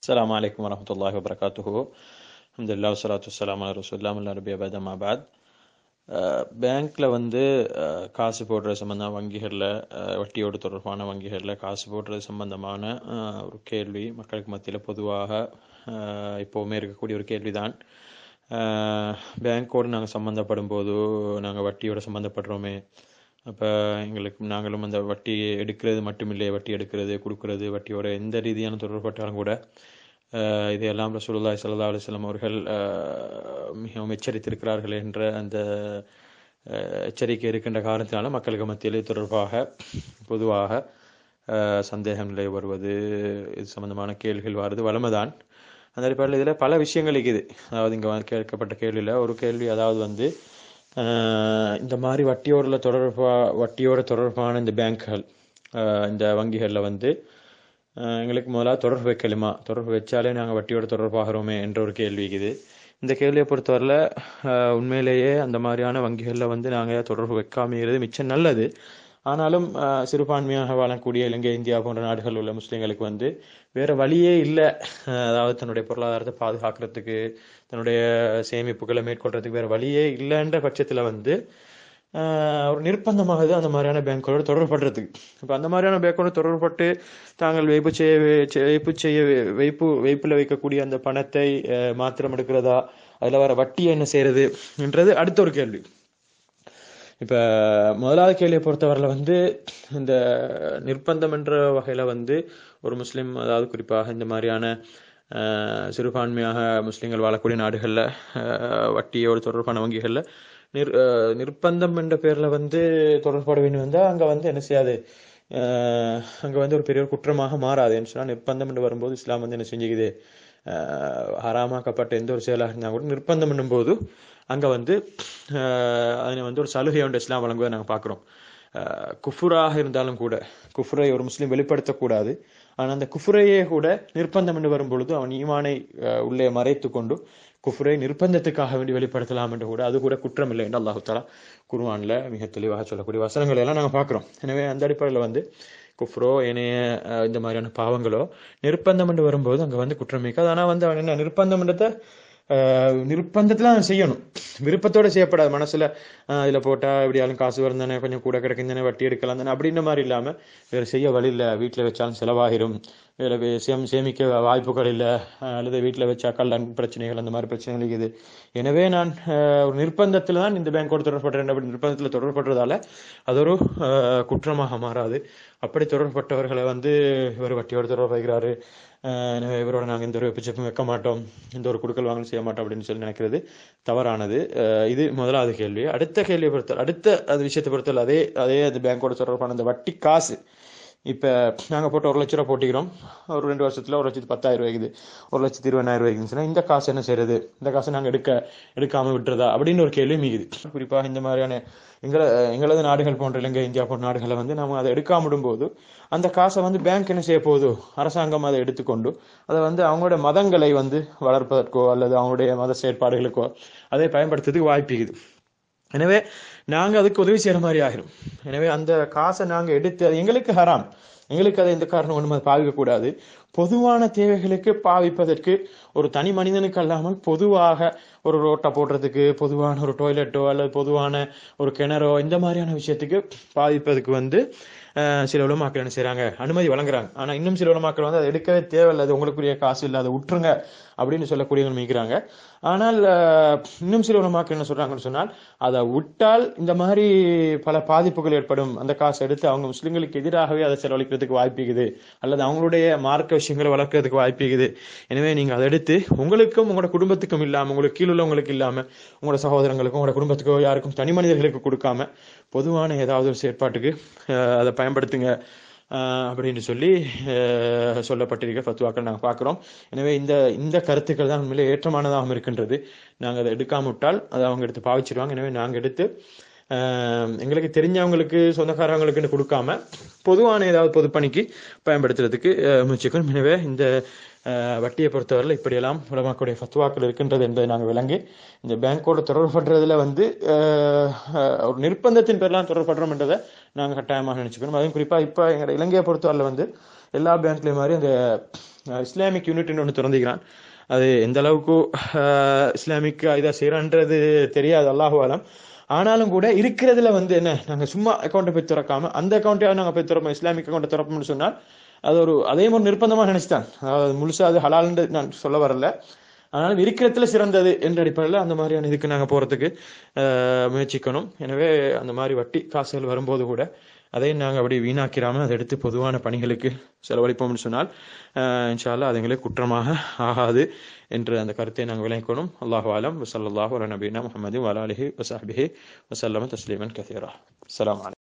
السلام عليكم ورحمة الله وبركاته الحمد لله والصلاة والسلام على رسول الله من அரபியா بعد ما بعد பேங்க்ல வந்து அஹ், காசு போடுற சம்பந்தமான வங்கிகளில் வட்டியோடு தொடர்பான வங்கிகளில் காசு போடுறது சம்பந்தமான அஹ், ஒரு கேள்வி மக்களுக்கு மத்தியில் பொதுவாக அஹ், எப்போவுமே இருக்கக்கூடிய ஒரு கேள்விதான் அஹ், பேங்க்கோடு நாங்கள் சம்மந்தப்படும் போது நாங்கள் வட்டியோட சம்மந்தப்படுறோமே அப்போ எங்களுக்கு நாங்களும் அந்த வட்டி எடுக்கிறது மட்டுமில்லை வட்டி எடுக்கிறது கொடுக்கறது வட்டியோட எந்த ரீதியான தொடர்பட்டாலும் கூட அஹ், இதையெல்லாம் ரசூலுல்லாஹி ஸல்லல்லாஹு அலைஹி வஸல்லம் அவர்கள் அஹ், மிகவும் எச்சரித்திருக்கிறார்கள் என்ற அந்த அஹ், எச்சரிக்கை இருக்கின்ற காரணத்தினால மக்களுக்கு மத்தியில் இது தொடர்பாக பொதுவாக அஹ், சந்தேகம் நிலை வருவது இது சம்பந்தமான கேள்விகள் வருது வளமைதான் அந்த அடிப்படையில் இதில் பல விஷயங்கள் இருக்குது அதாவது இங்கே கேட்கப்பட்ட கேள்வியில் ஒரு கேள்வி அதாவது வந்து அஹ், இந்த மாதிரி வட்டியோட தொடர்பா வட்டியோட தொடர்பான இந்த பேங்க்கள் அஹ், இந்த வங்கிகளில் வந்து அஹ், எங்களுக்கு முதல்ல தொடர்பு வைக்கலுமா தொடர்பு வச்சாலே நாங்கள் வட்டியோட தொடர்பாகிறோமே என்ற ஒரு கேள்வி இருக்குது இந்த கேள்வியை பொறுத்தவரையில் அஹ், உண்மையிலேயே அந்த மாதிரியான வங்கிகளில் வந்து நாங்கள் தொடர்பு வைக்காமைகிறது மிச்சம் நல்லது ஆனாலும் அஹ், சிறுபான்மையாக வாழக்கூடிய இலங்கை இந்தியா போன்ற நாடுகளில் உள்ள முஸ்லீம்களுக்கு வந்து வேற வழியே இல்லை அதாவது தன்னுடைய பொருளாதாரத்தை பாதுகாக்கிறதுக்கு தன்னுடைய சேமிப்புகளை மேற்கொள்றதுக்கு வேற வழியே இல்லைன்ற பட்சத்தில் வந்து ஆஹ் ஒரு நிர்பந்தமாகுது அந்த மாதிரியான பேங்க்கோட தொடர்படுறதுக்கு இப்போ அந்த மாதிரியான பேங்கோட தொடர்பட்டு தாங்கள் வைப்பு செய்ய செ- வைப்பு செய்ய வைப்பு வைப்புல வைக்கக்கூடிய அந்த பணத்தை ஆஹ் மாத்திரம் எடுக்கிறதா அதில் வர வட்டியை என்ன செய்யறது என்றது அடுத்த ஒரு கேள்வி இப்ப முதலாவது கேள்வியை பொறுத்தவரையில் வந்து இந்த நிர்பந்தம் என்ற வகையில வந்து ஒரு முஸ்லிம் அதாவது குறிப்பாக இந்த மாதிரியான அஹ், சிறுபான்மையாக முஸ்லிம்கள் வாழக்கூடிய நாடுகளில் வட்டியோடு தொடர்பான வங்கிகளில் நிர் அஹ், நிர்பந்தம் என்ற பேர்ல வந்து தொடர்பட வேண்டும் வந்தால் அங்கே வந்து என்ன செய்யாது அஹ், அங்க வந்து ஒரு பெரிய ஒரு குற்றமாக மாறாது என்று சொன்னால் நிர்பந்தம் என்று வரும்போது இஸ்லாம் வந்து என்ன செஞ்சுக்குது அஹ், ஹராமாக்கப்பட்ட எந்த ஒரு செயலாக இருந்தால் கூட நிர்பந்தம் பண்ணும்போது அங்க வந்து அஹ், அதனை வந்து ஒரு சலுகை ஒன்று இஸ்லாம் வழங்குவதை நாங்கள் பார்க்குறோம் குஃபுராக இருந்தாலும் கூட குஃபுரை ஒரு முஸ்லீம் வெளிப்படுத்தக்கூடாது ஆனால் அந்த குஃபுரையே கூட நிர்பந்தம் என்று வரும்பொழுது அவன் ஈமானை அஹ், உள்ளே மறைத்து கொண்டு குஃபுரை நிர்பந்தத்துக்காக வேண்டி வெளிப்படுத்தலாம் என்று கூட அது கூட குற்றம் இல்லை என்று அல்லாஹு தாலா குர்ஆன்ல மிக தெளிவாக சொல்லக்கூடிய வசனங்களை எல்லாம் நாங்கள் பார்க்குறோம் எனவே அந்த அடிப்படையில் வந்து குஃப்ரோ ஏனைய அஹ், இந்த மாதிரியான பாவங்களோ நிர்பந்தம் என்று வரும்போது அங்கே வந்து குற்றம் இருக்காது ஆனால் வந்து அவன் என்ன நிர்பந்தம்ன்றத ஆஹ் நிர்பந்தத்துல அவன் செய்யணும் விருப்பத்தோட செய்யப்படாது மனசுல ஆஹ் இதுல போட்டா எப்படியாலும் காசு வருந்தானே கொஞ்சம் கூட கிடைக்கும் வட்டி எடுக்கலாம் தானே அப்படின்ற மாதிரி இல்லாம வேற செய்ய வழி இல்லை வீட்டுல வச்சாலும் செலவாகிரும் வேற வே- சேம் சேமிக்க வாய்ப்புகள் இல்லை ஆஹ் அல்லது வீட்டுல வச்சா கல்லன் பிரச்சனைகள் அந்த மாதிரி பிரச்சனைகள் இருக்குது எனவே நான் ஆஹ் ஒரு நிர்பந்தத்துல தான் இந்த பேங்கோடு தொடர்படுறேன் அப்படி நிர்பந்தத்துல தொடர்படுறதால அது ஒரு ஆஹ் குற்றமாக மாறாது அப்படி தொடர்பட்டவர்களை வந்து இவர் வட்டியோடு தொடர்பு வைக்கிறாரு ஆஹ் எனவே இவரோட நாங்கள் இந்த ஒரு பிச்சப்பும் வைக்க மாட்டோம் இந்த ஒரு குடுக்கல் வாங்கல் செய்ய மாட்டோம் அப்படின்னு சொல்லி நினைக்கிறது தவறானது ஆஹ் இது முதலாவது கேள்வி அடுத்த கேள்வியை பொறுத்தல் அடுத்த அது விஷயத்தை பொறுத்தல் அதே அதே அது பேங்கோட தொடர்பான அந்த வட்டி காசு இப்போ நாங்கள் போட்டு ஒரு லட்ச ரூபா போட்டிக்கிறோம் ஒரு ரெண்டு வருஷத்தில் ஒரு லட்சத்து பத்தாயிரம் ரூபாய்க்குது ஒரு லட்சத்து இருபதாயிரம் ரூபாய்க்குன்னு இந்த காசு என்ன செய்யறது இந்த காசை நாங்கள் எடுக்க எடுக்காம விட்டுறதா அப்படின்னு ஒரு கேள்வி மிகுது குறிப்பாக இந்த மாதிரியான எங்களை எங்களது நாடுகள் போன்ற இலங்கை இந்தியா போன்ற நாடுகளை வந்து நம்ம அதை எடுக்காம விடும்போது அந்த காசை வந்து பேங்க் என்ன செய்ய போகுது அரசாங்கம் அதை எடுத்துக்கொண்டு அதை வந்து அவங்களோட மதங்களை வந்து வளர்ப்பதற்கோ அல்லது அவங்களுடைய மத செயற்பாடுகளுக்கோ அதை பயன்படுத்துறதுக்கு வாய்ப்பு இருக்குது எனவே நாங்க அதுக்கு உதவி செய்யற மாதிரி ஆகிரும் எனவே அந்த காசை நாங்க எடுத்து அது எங்களுக்கு ஹராம் எங்களுக்கு அதை எந்த காரணம் ஒன்றும் அதை பாவிக்க கூடாது பொதுவான தேவைகளுக்கு பாவிப்பதற்கு ஒரு தனி மனிதனுக்கு அல்லாமல் பொதுவாக ஒரு ரோட்டை போடுறதுக்கு பொதுவான ஒரு டாய்லெட்டோ அல்லது பொதுவான ஒரு கிணறோ இந்த மாதிரியான விஷயத்துக்கு பாவிப்பதற்கு வந்து அஹ், சில உலமாக்கள் என்ன செய்றாங்க அனுமதி வழங்குறாங்க ஆனா இன்னும் சில உலமாக்கள் வந்து அதை எடுக்கவே தேவையில்லை அது உங்களுக்குரிய காசு இல்லை அதை விட்டுருங்க அப்படின்னு சொல்லக்கூடியவங்க மிக்கிறாங்க ஆனால் அஹ், இன்னும் சில உலமாக்கள் என்ன சொல்றாங்கன்னு சொன்னால் அதை விட்டால் இந்த மாதிரி பல பாதிப்புகள் ஏற்படும் அந்த காசை எடுத்து அவங்க முஸ்லிம்களுக்கு எதிராகவே அதை செலவழிக்கிறதுக்கு வாய்ப்பு இருக்குது அல்லது அவங்களுடைய மார்க்க விஷயங்களை வளர்க்கறதுக்கு வாய்ப்பு இருக்குது எனவே நீங்க அதை எடுத்து உங்களுக்கும் உங்களோட குடும்பத்துக்கும் இல்லாம உங்களுக்கு கீழ் உள்ளவங்களுக்கு இல்லாம உங்களோட சகோதரங்களுக்கும் உங்களோட குடும்பத்துக்கோ யாருக்கும் தனி மனிதர்களுக்கு கொடுக்காம பொதுவான ஏதாவது ஒரு செயற்பாட்டுக்கு அஹ், அதை பயன்படுத்துங்க அஹ், அப்படின்னு சொல்லி அஹ், சொல்லப்பட்டிருக்க ஃபத்வாக்கள் நாங்கள் பார்க்குறோம் எனவே இந்த இந்த கருத்துக்கள் தான் உண்மையிலே ஏற்றமானதாகவும் இருக்கின்றது நாங்கள் அதை எடுக்காம விட்டால் அதை அவங்க எடுத்து பாவிச்சிருவாங்க எனவே நாங்கள் எடுத்து அஹ், எங்களுக்கு தெரிஞ்சவங்களுக்கு சொந்தக்காரங்களுக்குன்னு கொடுக்காம பொதுவான ஏதாவது பொதுப்பணிக்கு பயன்படுத்துறதுக்கு அஹ், முயற்சிக்கணும் எனவே இந்த அஹ், வட்டியை பொறுத்தவரையில் இப்படியெல்லாம் உலமாக்குடைய ஃபத்வாக்கள் இருக்கின்றது என்பதை நாங்கள் விளங்கி இந்த பேங்கோட தொடர்படுறதுல வந்து அஹ், அஹ், ஒரு நிர்பந்தத்தின் பேர்லாம் தொடர்படுறோம் என்றதை நாங்கள் கட்டாயமாக நினைச்சுக்கணும் அதுவும் குறிப்பாக இப்போ எங்கள் இலங்கையை பொறுத்தவரையில் வந்து எல்லா பேங்க்லேயும் மாதிரி அந்த அஹ், இஸ்லாமிக் யூனிட்னு ஒன்று திறந்துக்கிறான் அது எந்த அளவுக்கு அஹ், இஸ்லாமிக் இதாக செய்கிறான்றது தெரியாது அல்லாஹு ஆலம் ஆனாலும் கூட இருக்கிறதுல வந்து என்ன நாங்கள் சும்மா அக்கௌண்ட்டை போய் திறக்காம அந்த அக்கௌண்ட்டை நாங்கள் போய் திறப்போம் இஸ்லாமிக் அக்கௌண்ட்டை திறப்போம்னு சொன்னால் அது ஒரு அதே ஒரு நிர்பந்தமாக நினைச்சிட்டான் அதாவது முழுசா அது ஹலால்னு நான் சொல்ல வரல ஆனாலும் இருக்கிறதுல சிறந்தது என்ற அடிப்படையில் அந்த மாதிரியான இதுக்கு நாங்கள் போகிறதுக்கு முயற்சிக்கணும் எனவே அந்த மாதிரி வட்டி காசுகள் வரும்போது கூட அதையும் நாங்கள் அப்படி வீணாக்கிறாம அதை எடுத்து பொதுவான பணிகளுக்கு செலவழிப்போம்னு சொன்னால் அஹ், இன்ஷா அல்லாஹ் அது எங்களுக்கு குற்றமாக ஆகாது என்ற அந்த கருத்தை நாங்கள் விளங்கிக்கணும் அல்லாஹு ஆலம் வசல்லாஹு அலா நபீனா முஹம்மது வலாலிஹி வசாஹிபிஹி வசல்லம தஸ்லீமன் கசீரா அஸ்ஸலாமு அலைக்கும்